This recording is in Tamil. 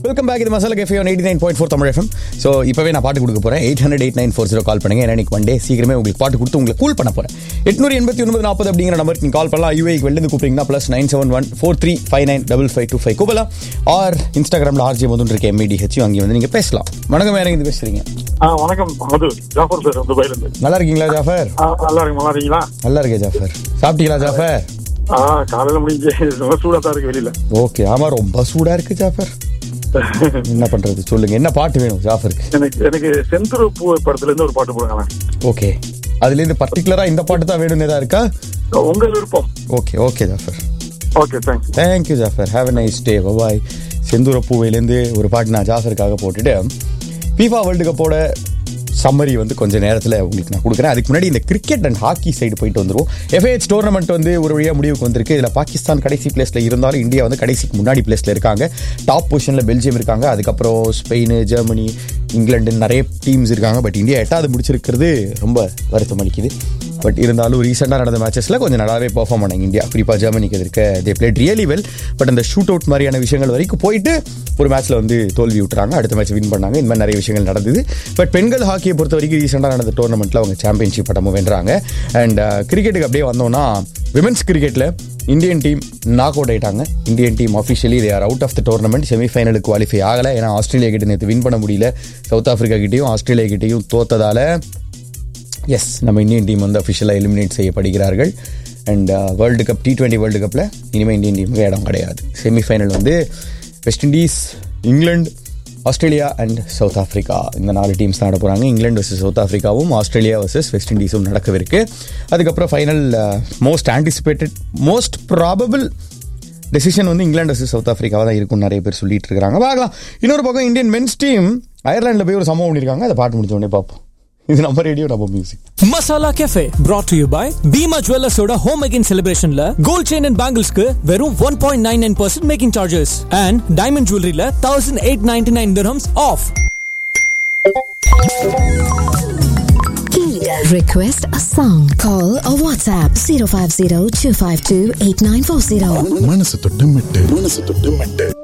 வெல்கம் பேக் இது Masala cafe one eighty nine point four Tamil FM so இப்போவே நான் பாட்டு கொடுக்க போகிறேன் eight hundred eight nine four zero call பண்ணுங்க ஏன்னா இன்னைக்கு ஒன் டே சீக்கிரமே உங்களுக்கு பாட்டு கொடுத்து உங்களுக்கு கூல் பண்ண போகிறேன் எட்நூறு எண்பத்தி ஒன்பது நாற்பது அப்படிங்கிற நம்பருக்கு நீங்கள் கால் பண்ணலாம் யூஏக்கு வெளிருந்து கூப்பிட்டீங்கன்னா plus nine seven one four three five nine double five two five கூப்பலாம் ஆர் இன்ஸ்டாகிராமில் ஆர்ஜி மதுன் இருக்க எம்இடிஹெச்சும் அங்கே வந்து நீங்கள் பேசலாம் வணக்கம் யாரும் இது பேசுறீங்க ஆ வணக்கம் மது ஜாஃபர் சார் துபாயில இருந்து நல்லா இருக்கீங்களா ஜாஃபர் ஆ, நல்லா இருக்கு நல்லா இருக்கீங்களா நல்லா இருக்கே ஜாஃபர் சாப்பிட்டீங்களா ஜாஃபர் ஆ காலையில முடிஞ்சு ரொம்ப சூடா தான் இருக்கு வெளியில ஓகே ஆமா ரொம்ப சூடா இருக்கு ஜாஃபர் என்ன பண்றது சொல்லுங்க என்ன பாட்டு வேணும் ஜாஃபருக்கு எனக்கு எனக்கு செந்தூர் பூ படத்துல இருந்து ஒரு பாட்டு போடுங்களேன் ஓகே அதுல இருந்து பர்டிகுலரா இந்த பாட்டு தான் வேணும்னு ஏதா இருக்கா உங்க விருப்பம் okay okay Jafar okay thanks thank you Jafar have a nice day bye செந்தூர பூவையிலேருந்து ஒரு பாட்டு நான் ஜாஃபருக்காக போட்டுட்டு ஃபீஃபா வேர்ல்டு கப்போட சம்மரி வந்து கொஞ்சம் நேரத்தில் உங்களுக்கு நான் கொடுக்குறேன் அதுக்கு முன்னாடி இந்த கிரிக்கெட் அண்ட் ஹாக்கி சைடு போயிட்டு வந்துருவோம் எஃப்ஏஹெச் டோர்னமெண்ட் வந்து ஒரு வழியாக முடிவுக்கு வந்திருக்கு இதில் பாகிஸ்தான் கடைசி பிளேஸில் இருந்தாலும் இந்தியா வந்து கடைசிக்கு முன்னாடி பிளேஸில் இருக்காங்க டாப் பொசிஷனில் பெல்ஜியம் இருக்காங்க அதுக்கப்புறம் ஸ்பெயின் ஜெர்மனி இங்கிலாந்து நிறைய டீம்ஸ் இருக்காங்க பட் இந்தியா எட்டாவது முடிச்சிருக்கிறது ரொம்ப வருத்தம் அளிக்குது பட் இருந்தாலும் ரீசெண்டாக நடந்த மேட்சஸில் கொஞ்சம் நல்லாவே பெர்ஃபார்ம் பண்ணாங்க இந்தியா குறிப்பாக ஜெர்மனிக்கு இருக்க they played really well but அந்த ஷூட் அவுட் மாதிரியான விஷயங்கள் வரைக்கும் போயிட்டு ஒரு மேட்ச்சில் வந்து தோல்வி விட்டுறாங்க அடுத்த மேட்ச் வின் பண்ணாங்க இந்த மாதிரி நிறைய விஷயங்கள் நடந்தது பட் பெண்கள் ஹாக்கியை பொறுத்த வரைக்கும் ரீசெண்டாக நடந்த டோர்னமெண்ட்டில் அவங்க சாம்பியன்ஷிப் பட்டமும் வென்றாங்க அண்ட் கிரிக்கெட்டுக்கு அப்படியே வந்தோம்னா விமென்ஸ் கிரிக்கெட்டில் இந்தியன் டீம் நாக் அவுட் ஆயிட்டாங்க Indian team officially they are out of the tournament செமிஃபைனலுக்கு குவாலிஃபை ஆகலை ஏன்னா ஆஸ்திரேலியா கிட்ட நேற்று வின் பண்ண முடியல சவுத் ஆஃப்ரிக்கா கிட்டேயும் ஆஸ்திரேலியா கிட்டேயும் தோத்ததால எஸ் நம்ம இந்தியன் டீம் வந்து அஃபிஷியலாக எலிமினேட் செய்யப்படுகிறார்கள் and world cup T twenty world கப்பில் இனிமேல் இந்தியன் டீமுக்கு இடம் கிடையாது செமிஃபைனல் வந்து West Indies England Australia and South Africa இந்த நாலு டீம்ஸ் தான் ஆட போகிறாங்க இங்கிலாந்து வர்சஸ் சவுத் ஆஃப்ரிக்காவும் ஆஸ்திரேலியா வர்சஸ் வெஸ்ட் இண்டீஸும் நடக்கவிருக்கு அதுக்கப்புறம் final most anticipated most probable decision வந்து இங்கிலாந்து வர்சஸ் சவுத் ஆஃப்ரிக்காவாக தான் இருக்கும்னு நிறைய பேர் சொல்லிட்டு இருக்காங்க பார்க்கலாம் இன்னொரு பக்கம் இந்தியன் மென்ஸ் டீம் அயர்லாண்டில் போய் ஒரு சம்பவம் பண்ணியிருக்காங்க அதை பாட்டு முடிச்ச உடனே பார்ப்போம் இது நம்ம ரேடியோ நம்ம music Masala cafe brought to you by Bhima ஜுவல்லர்ஸோட ஹோம் மேக்கிங் செலிப்ரேஷன்ல கோல்ட் செயின் அண்ட் பேங்கிள்ஸ்க்கு வெறும் one point nine nine percent making charges and diamond ஜுவல்லரியில தௌசண்ட் எயிட் நைன்டி நைன் திரம்ஸ் ஆஃப் Request a song. Call or WhatsApp 050 252 8940. மனசு தொட்டு மெட்டு மனசு தொட்டு மெட்டு